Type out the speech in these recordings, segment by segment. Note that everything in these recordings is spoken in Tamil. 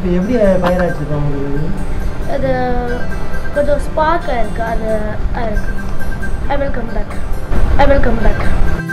இப்போ எப்படி ஃபயர் ஆச்சு உங்களுக்கு அது கொஞ்சம் ஸ்பார்க்காக இருக்குது அது இருக்கு I will come back I will come back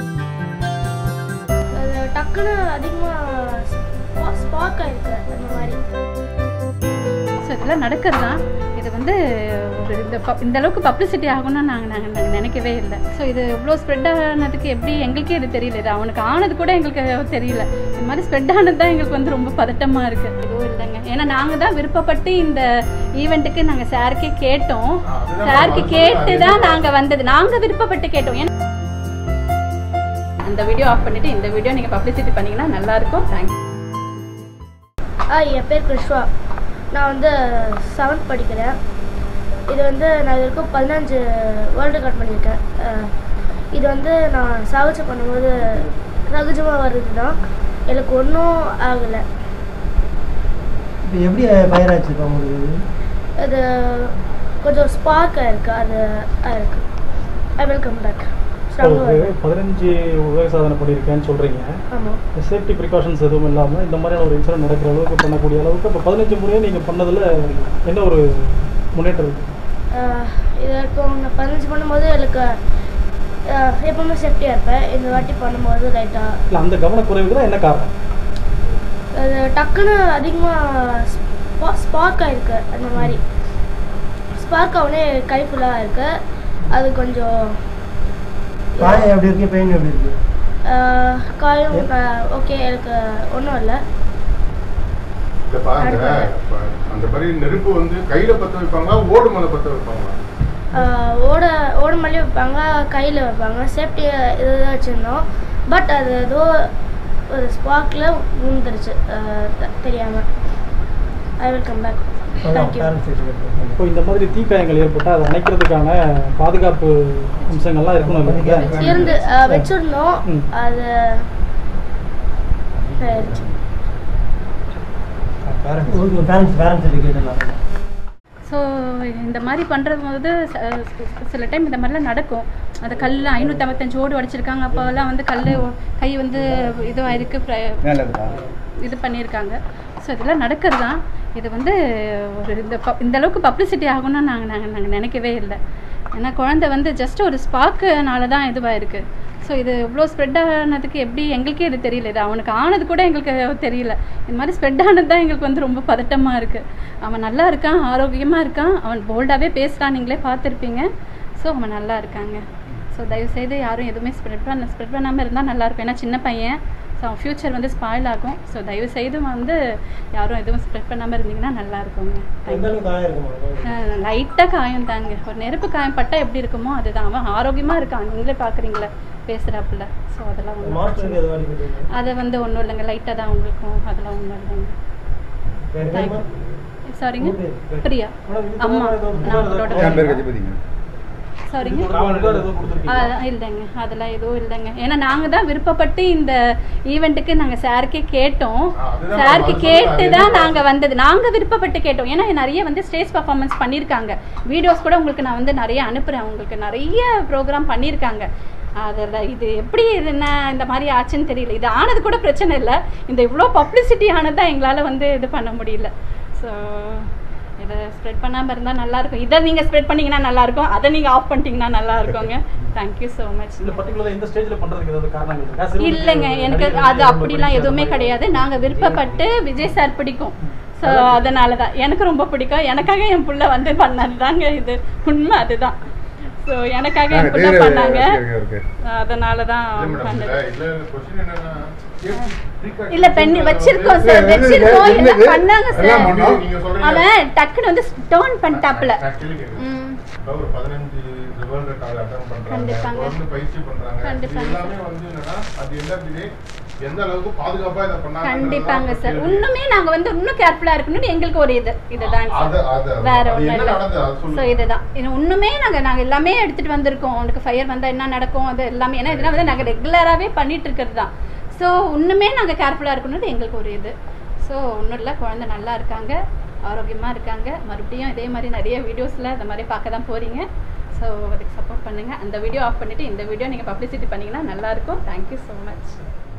அது டக்குன்னு அதிகமாக ஸ்பார்க்காக இருக்கு அந்த மாதிரி ஸோ இதெல்லாம் நடக்கிறது தான் இது வந்து ஒரு இந்த ப- இந்த அளவுக்கு பப்ளிசிட்டி ஆகும்னு நாங்கள் நாங்கள் நாங்கள் நினைக்கவே இல்லை ஸோ இது இவ்வளோ ஸ்ப்ரெட் ஆனதுக்கு எப்படி எங்களுக்கே இது தெரியல இது அவனுக்கு ஆனது கூட எங்களுக்கு தெரியல இந்த மாதிரி ஸ்ப்ரெட் ஆனது தான் எங்களுக்கு வந்து ரொம்ப பதட்டமாக இருக்குது எதுவும் இல்லைங்க ஏன்னா நாங்கள் தான் விருப்பப்பட்டு இந்த ஈவெண்ட்டுக்கு நாங்கள் சாருக்கே கேட்டோம் சாருக்கு கேட்டு தான் நாங்கள் வந்தது நாங்கள் விருப்பப்பட்டு கேட்டோம் ஏன்னா அந்த வீடியோ ஆஃப் பண்ணிவிட்டு இந்த வீடியோ நீங்கள் பப்ளிசிட்டி பண்ணிங்கன்னா நல்லாயிருக்கும் தேங்க்யூ ஆ என் பேர் கிருஷ்வா நான் வந்து செவன்த் படிக்கிறேன் இது வந்து நான் இது வரைக்கும் பதினஞ்சு வேர்ல்டு ரெக்கார்ட் பண்ணியிருக்கேன் அஹ், இது வந்து நான் சாகுச்சை பண்ணும்போது சகஜமாக வர்றது தான் எனக்கு ஒன்றும் ஆகலை இப்போ எப்படி ஃபயர் ஆச்சு உங்களுக்கு அது கொஞ்சம் ஸ்பார்க்காக இருக்குது அது இருக்கு ஐ வில் கம் பேக் உங்களுக்கு பதினஞ்சு உலக சாதனை பண்ணியிருக்கேன்னு சொல்கிறீங்க ஆமாம் சேஃப்டி ப்ரிகாஷன்ஸ் எதுவும் இல்லாமல் இந்த மாதிரியான ஒரு இன்சிடென்ட் நடக்கிற அளவுக்கு பண்ணக்கூடிய அளவுக்கு இப்போ பதினஞ்சு முறையாக நீங்கள் பண்ணதில் என்ன ஒரு முன்னேற்றம் இருக்கு இது வரைக்கும் நான் பதினஞ்சு பண்ணும்போது எனக்கு அஹ், எப்பவுமே சேஃப்டியாக இருப்பேன் இந்த வாட்டி பண்ணும்போது லைட்டாக இல்லை அந்த கவனக்குறைவுக்கு தான் என்ன காரணம் அது டக்குன்னு அதிகமாக ஸ்பார்க் ஆயிருக்கு அந்த மாதிரி ஸ்பார்க் ஆகனே கை ஃபுல்லாக இருக்கு அது கொஞ்சம் காயம் எப்படி இருக்கு பெயின் எப்படி இருக்கு அஹ், காயம் ஓகே எனக்கு ஒன்றும் இல்லை இல்ல பாருங்க இப்ப அந்த மாதிரி நெருப்பு வந்து கையில பத்த வைப்பாங்களா ஓடு மேல பத்த வைப்பாங்களா அஹ், ஓட ஓட மேலேயும் வைப்பாங்க கையில் வைப்பாங்க சேஃப்டி இதுதான் வச்சுருந்தோம் பட் அது ஏதோ ஒரு ஸ்பார்க்கில் விழுந்துருச்சு தெரியாமல் ஐ வில் கம் பேக் அதான் தேங்க்யூ பேரண்ட்ஸ் இப்போ இந்த மாதிரி தீக்காயங்கள் ஏற்பட்டால் அதை அணைக்கிறதுக்கான பாதுகாப்பு அம்சங்கள்லாம் இருக்கணும் இல்லைங்களா இருந்து அஹ், வச்சிருந்தோம் ம். அது ஆயிடுச்சு parents parents parents certificate so இந்த மாதிரி பண்ணுறது போது ச- ச- சில டைம் இந்த மாதிரிலாம் நடக்கும் அந்த கல் ஐநூற்றம்பத்தஞ்சு ஓடு உடைச்சிருக்காங்க அப்போல்லாம் வந்து கல் கை வந்து இதுவாயிருக்கு இது பண்ணியிருக்காங்க ஸோ இதெல்லாம் நடக்கிறது தான் இது வந்து ஒரு இந்த ப- இந்த அளவுக்கு பப்ளிசிட்டி ஆகும்னு நாங்கள் நாங்கள் நாங்கள் நினைக்கவே இல்லை ஏன்னா குழந்தை வந்து ஜஸ்ட் ஒரு ஸ்பார்க்குனால தான் இதுவாயிருக்கு ஸோ இது இவ்வளோ ஸ்ப்ரெட் ஆனதுக்கு எப்படி எங்களுக்கே இது தெரியல இது அவனுக்கு ஆனது கூட எங்களுக்கு தெரியல இந்த மாதிரி ஸ்ப்ரெட் ஆனது தான் எங்களுக்கு வந்து ரொம்ப பதட்டமாக இருக்குது அவன் நல்லா இருக்கான் ஆரோக்கியமாக இருக்கான் அவன் போல்டாகவே பேசுகிறான் நீங்களே பார்த்துருப்பீங்க ஸோ அவன் நல்லா இருக்காங்க ஸோ தயவுசெய்து யாரும் எதுவுமே ஸ்ப்ரெட் பண்ண ஸ்ப்ரெட் பண்ணாமல் இருந்தால் நல்லாயிருக்கும் ஏன்னா சின்ன பையன் ஸோ அவன் ஃப்யூச்சர் வந்து ஸ்பாயில் ஆகும் ஸோ தயவுசெய்து வந்து யாரும் எதுவும் ஸ்ப்ரெட் பண்ணாமல் இருந்தீங்கன்னா நல்லா இருக்குங்க எந்த அளவுக்கு காயம் இருக்குமா லைட்டாக காயம் தாங்க ஒரு நெருப்பு காயம் பட்டா எப்படி இருக்குமோ அதுதான் அவன் ஆரோக்கியமாக இருக்கான் நீங்களே பார்க்குறீங்களே பேசுகிறாப்புல ஸோ அதெல்லாம் ஒன்றும் மாஸ்டருக்கு எது அடிப்பட்டு அதை வந்து ஒன்றும் இல்லைங்க லைட்டாக தான் உங்களுக்கும் அதெல்லாம் ஒன்றும் இல்லைங்க வேறு பேருமா சாரிங்க உங்க பேர்? பிரியா மேடம், இது அம்மா ஏதோ நான் அவங்களோட என் பேர் கஜபதிங்க சாரிங்க காவல்துறை எதுவும் கொடுத்துருக்கீங்க ஆ, இல்லைங்க அதெல்லாம் எதுவும் இல்லைங்க ஏன்னா நாங்கள் தான் விருப்பப்பட்டு இந்த ஈவெண்ட்டுக்கு நாங்கள் சாருக்கே கேட்டோம் ஆ, அதுதான் சாருக்கு நான் கேட்டு சொல்றேன். தான் நாங்கள் வந்தது நாங்கள் விருப்பப்பட்டு கேட்டோம் ஏன்னா நிறைய வந்து ஸ்டேஜ் பர்ஃபார்மன்ஸ் பண்ணியிருக்காங்க வீடியோஸ் கூட உங்களுக்கு நான் வந்து நிறைய அனுப்புகிறேன் உங்களுக்கு நிறைய ப்ரோக்ராம் பண்ணியிருக்காங்க அதில் இது எப்படி இது என்ன இந்த மாதிரி ஆச்சுன்னு தெரியல இது ஆனது கூட பிரச்சனை இல்லை இந்த இவ்வளோ பப்ளிசிட்டி ஆனது தான் எங்களால் வந்து இது பண்ண முடியல ஸோ இதை ஸ்ப்ரெட் பண்ணாமல் இருந்தால் நல்லாயிருக்கும் இதை நீங்கள் ஸ்ப்ரெட் பண்ணீங்கன்னா நல்லாயிருக்கும் அதை நீங்கள் ஆஃப் பண்ணிட்டீங்கன்னா நல்லா இருக்குங்க தேங்க்யூ ஸோ மச் இந்த பர்டிகுலராக இந்த ஸ்டேஜில் பண்ணுறதுக்கு ஏதாவது காரணங்கள் இருக்கா சிறுவர்களுக்கு இல்லைங்க எனக்கு நடிகர்கள் அது அப்படிலாம் எதுவுமே கிடையாது நாங்கள் விருப்பப்பட்டு விஜய் சார் பிடிக்கும் ஸோ அதனால தான் எனக்கு ரொம்ப பிடிக்கும் எனக்காக என் புள்ள வந்து பண்ணது தாங்க இது உண்மை அதுதான் ஸோ எனக்காக என் புள்ள பண்ணாங்க அதனால தான் இல்ல மேடம் பண்ணது இல்ல இதுல question என்னன்னா safety precautions இல்ல பெண்ணு வச்சிருக்கோம் இல்ல, சார் இல்ல, வச்சிருக்கோம் இல்ல, எல்லாம் இல்ல, பண்ணாங்க எல்லாம் சார் பண்ணோம். நீங்க சொல்றீங்க அவன் டக்குன்னு வந்து டேர்ன் பண்ணிட்டாப்புல நான் கேள்வி கேட்கிறேன். ம் இப்ப ஒரு 15 world record attempt பண்றாங்க. கண்டிப்பாங்க. தொடர்ந்து பயிற்சி பண்றாங்க. இது கண்டிப்பாங்க. எல்லாமே வந்து என்னன்னா, at the end of the day, எந்த அளவுக்கு பாதுகாப்பா இதை பண்ணாங்கன்றதுதான் கண்டிப்பாங்க ஒரு சார் கேள்வி. இன்னுமே நாங்க வந்து இன்னும் கேர்ஃபுல்லா இருக்கணும்னு எங்களுக்கு ஒரு இது இதுதான் அது- சார் அது- அது- வேற அது ஒண்ணும் என்ன இல்லை நடந்தது? அது சொல்லுங்க. ஸோ இதுதான் இது இன்னுமே நாங்க நாங்க எல்லாமே எடுத்துட்டு வந்திருக்கோம் உனக்கு ஃபயர் வந்தா என்ன நடக்கும் அது எல்லாமே ஏன்னா இதெல்லாம் வந்து நாங்க ரெகுலராகவே பண்ணிட்டு இருக்கிறது தான் ஸோ இன்னுமே நாங்க கேர்ஃபுல்லா இருக்கணும்னு எங்களுக்கு ஒரு இது ஸோ ஒன்றும் இல்லை குழந்தை நல்லா இருக்காங்க ஆரோக்கியமா இருக்காங்க மறுபடியும் இதே மாதிரி நிறைய வீடியோஸ்ல இந்த மாதிரி பார்க்க தான் போறீங்க ஸோ அதுக்கு சப்போர்ட் பண்ணுங்க அந்த வீடியோ ஆஃப் பண்ணிட்டு இந்த வீடியோ நீங்க பப்ளிசிட்டி பண்ணீங்கன்னா நல்லா இருக்கும் தேங்க்யூ ஸோ மச்